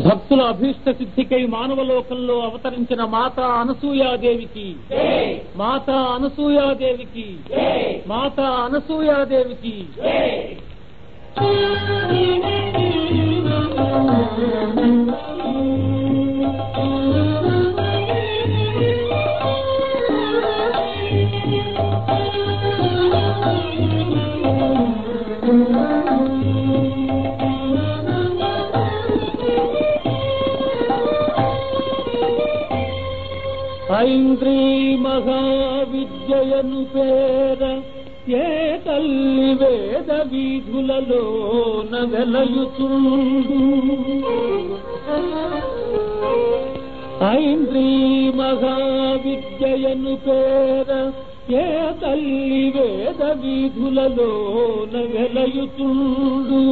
భక్తుల అభీష్ట సిద్ధికై మానవ లోకంలో అవతరించిన మాతా అనసూయాదేవికి మాతా అనసూయాదేవికి మాతా అనసూయాదేవికి ఐంద్రీ మహావిద్యయను పేర ఏ తల్లి వేద వీధులలోన వెలయుచుండు ఐంద్రీ మహావిద్యయను పేర ఏ తల్లి వేద వీధులలోన వెలయుచుండు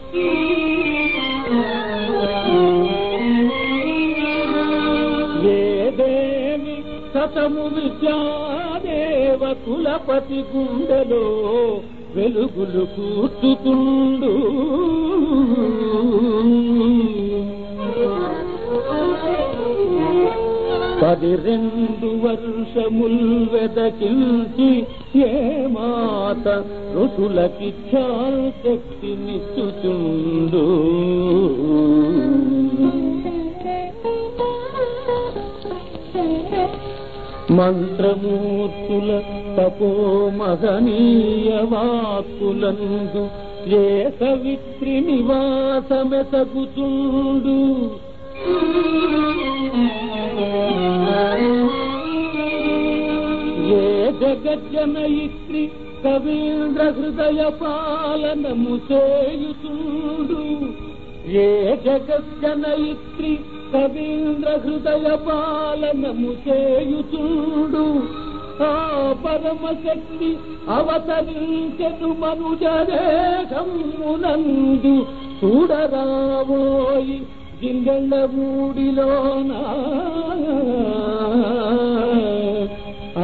వేదేవి సతము విద్యాదేవ కులపతి గుండెలో వెలుగులు కూర్చుతుండు పది రెండు వర్షముల్ వెదకించి ఏ మాత ఋషులకిచ్ఛా శక్తినిచ్చుచుండు మంత్రమూర్తుల తపో మహనీయ వాక్కులందు ఏ సవిత్రి నివాసమెసగుచుండు ఏ జగజ్జనయిత్రి కవీంద్ర హృదయ పాలనము చేయుచుండు ఏ జగజ్జనయిత్రి కవీంద్ర హృదయ పాలనము చేయుచుండు ఆ పరమశక్తి అవతరించెను మనుజరేఖమునందు చూడరావోయి జింగళ్ళ మూడిలోనా ఆ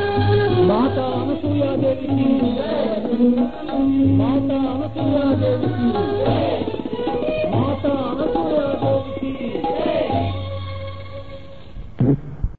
మాతా అనసూయాదేవికి మాతా అనసూయాదేవికి